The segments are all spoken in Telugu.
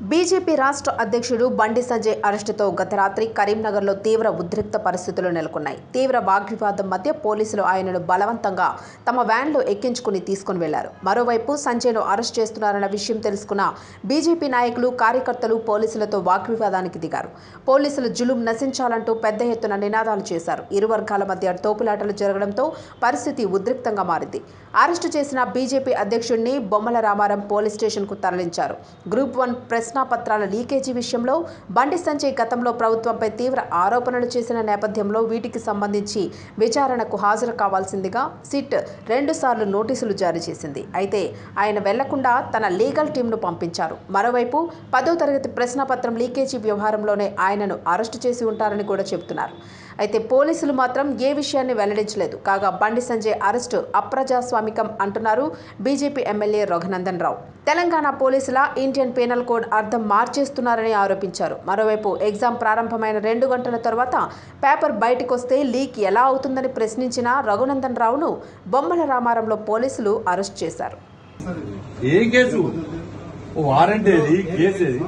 బీజేపీ రాష్ట్ర అధ్యక్షుడు బండి సంజయ్ అరెస్టుతో గత రాత్రి కరీంనగర్లో తీవ్ర ఉద్రిక్త పరిస్థితులు నెలకొన్నాయి తీవ్ర వాగ్వివాదం మధ్య పోలీసులు ఆయనను బలవంతంగా తమ వ్యాన్లో ఎక్కించుకుని తీసుకుని వెళ్లారు మరోవైపు సంజయ్ను అరెస్ట్ చేస్తున్నారన్న విషయం తెలుసుకున్న బీజేపీ నాయకులు కార్యకర్తలు పోలీసులతో వాగ్వివాదానికి దిగారు పోలీసులు జులుం నశించాలంటూ పెద్ద ఎత్తున నినాదాలు చేశారు ఇరు వర్గాల మధ్య తోపులాటలు జరగడంతో పరిస్థితి ఉద్రిక్తంగా మారింది అరెస్టు చేసిన బీజేపీ అధ్యక్షుడిని బొమ్మల రామారం పోలీస్ స్టేషన్కు తరలించారు గ్రూప్ వన్ ప్రశ్నాపత్రాల లీకేజీ విషయంలో బండి సంజయ్ గతంలో ప్రభుత్వంపై తీవ్ర ఆరోపణలు చేసిన నేపథ్యంలో వీటికి సంబంధించి విచారణకు హాజరు కావాల్సిందిగా సిట్ రెండుసార్లు నోటీసులు జారీ చేసింది అయితే ఆయన వెళ్లకుండా తన లీగల్ టీంను పంపించారు మరోవైపు పదో తరగతి ప్రశ్నపత్రం లీకేజీ వ్యవహారంలోనే ఆయనను అరెస్టు చేసి ఉంటారని కూడా చెబుతున్నారు అయితే పోలీసులు మాత్రం ఏ విషయాన్ని వెల్లడించలేదు కాగా బండి సంజయ్ అరెస్టు అప్రజాస్వామికం అంటున్నారు బీజేపీ ఎమ్మెల్యే రఘునందన్ రావు తెలంగాణ పోలీసుల ఇండియన్ పీనల్ కోడ్ అర్థం మార్చేస్తున్నారని ఆరోపించారు మరోవైపు ఎగ్జామ్ ప్రారంభమైన రెండు గంటల తర్వాత పేపర్ బయటకొస్తే లీక్ ఎలా అవుతుందని ప్రశ్నించిన రఘునందన్ రావును బొమ్మల రామారంలో పోలీసులు అరెస్ట్ చేశారు ఏం కేసు ఓ వారెంట్ ఏది కేసు ఏది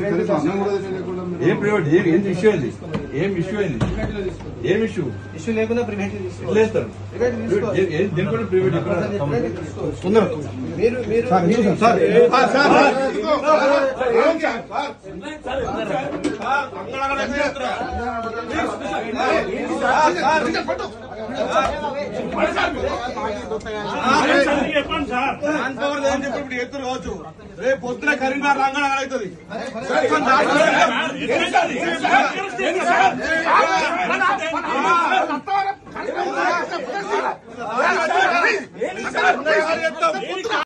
ఏం ప్రైవేట్ ఏం ఏం ఇష్యూ ఏంది ఏం ఇష్యూ ఏంది ఏం ఇష్యూ ఇష్యూ లేకుండా ప్రివెంటివ్ తీసుకోవాలి. ఎట్లా వేస్తారు ప్రివెంటివ్ తీసుకోవాలి. ఏ- ఏ- దేని కూడా ప్రైవేట్ ఎక్కడ ప్రివెంటివ్ తీసుకోవాలి. మీరు మీరు మ్యాన్ పవర్ లేదని చెప్పి ఇప్పుడు ఎత్తులు కావచ్చు రేపు పొద్దున కరీంనగర్ రంగం అవుతుంది